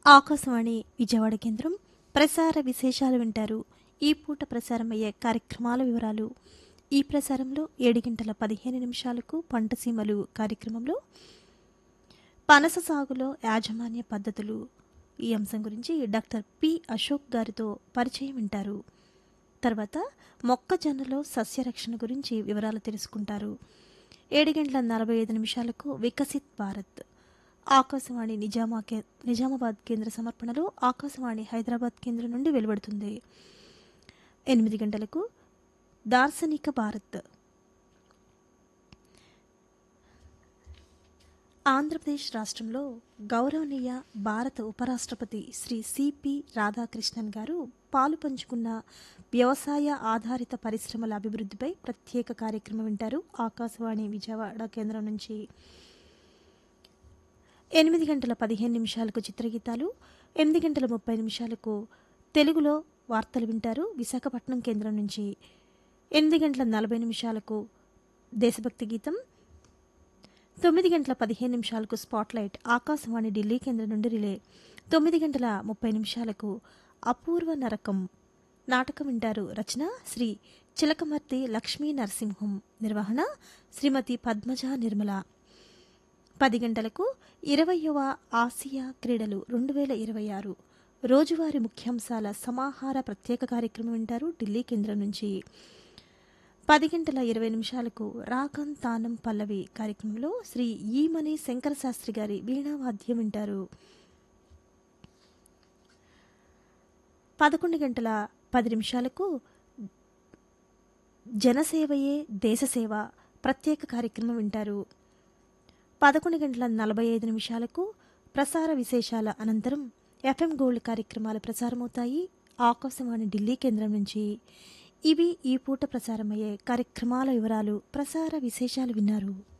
ఆకాశవాణి విజయవాడ కేంద్రం ప్రసార విశేషాలు వింటారు ఈ పూట ప్రసారమయ్యే కార్యక్రమాల వివరాలు ఈ ప్రసారంలో ఏడు గంటల పదిహేను నిమిషాలకు పంటసీమలు కార్యక్రమంలో పనస సాగులో యాజమాన్య పద్ధతులు ఈ అంశం గురించి డాక్టర్ పి అశోక్ గారితో పరిచయం వింటారు తర్వాత మొక్కజొన్నలో సస్యరక్షణ గురించి వివరాలు తెలుసుకుంటారు ఏడు గంటల నలభై ఐదు నిమిషాలకు వికసిత్ భారత్ ఆకాశవాణి నిజామా కే నిజామాబాద్ కేంద్ర సమర్పణలో ఆకాశవాణి హైదరాబాద్ కేంద్రం నుండి వెలువడుతుంది ఎనిమిది గంటలకు దార్శనిక భారత్ ఆంధ్రప్రదేశ్ రాష్ట్రంలో గౌరవనీయ భారత ఉపరాష్ట్రపతి శ్రీ సిపి రాధాకృష్ణన్ గారు పాలు పంచుకున్న వ్యవసాయ ఆధారిత పరిశ్రమల అభివృద్ధిపై ప్రత్యేక కార్యక్రమం వింటారు ఆకాశవాణి విజయవాడ కేంద్రం నుంచి ఎనిమిది గంటల పదిహేను నిమిషాలకు చిత్రగీతాలు ఎనిమిది గంటల ముప్పై నిమిషాలకు తెలుగులో వార్తలు వింటారు విశాఖపట్నం కేంద్రం నుంచి ఎనిమిది గంటల నలభై నిమిషాలకు దేశభక్తి గీతం తొమ్మిది గంటల పదిహేను నిమిషాలకు స్పాట్లైట్ ఆకాశవాణి ఢిల్లీ కేంద్రం నుండి రిలే తొమ్మిది గంటల ముప్పై నిమిషాలకు అపూర్వ నరకం నాటకం వింటారు రచన శ్రీ చిలకమర్తి లక్ష్మీ నరసింహం నిర్వహణ శ్రీమతి పద్మజ నిర్మల పది గంటలకు ఇరవయవ ఆసియా క్రీడలు రెండు వేల ఇరవై ఆరు రోజువారీ ముఖ్యాంశాల సమాహార ప్రత్యేక కార్యక్రమం వింటారు ఢిల్లీ కేంద్రం నుంచి పది గంటల ఇరవై నిమిషాలకు రాగం తానం పల్లవి కార్యక్రమంలో శ్రీ ఈమని శంకర శాస్త్రి గారి వీణావాద్యం వింటారు పదకొండు గంటల పది నిమిషాలకు జనసేవయే దేశసేవ ప్రత్యేక కార్యక్రమం వింటారు పదకొండు గంటల నలభై ఐదు నిమిషాలకు ప్రసార విశేషాల అనంతరం ఎఫ్ఎం గోల్డ్ కార్యక్రమాలు ప్రసారమవుతాయి ఆకాశవాణి ఢిల్లీ కేంద్రం నుంచి ఇవి ఈ పూట ప్రసారమయ్యే కార్యక్రమాల వివరాలు ప్రసార విశేషాలు విన్నారు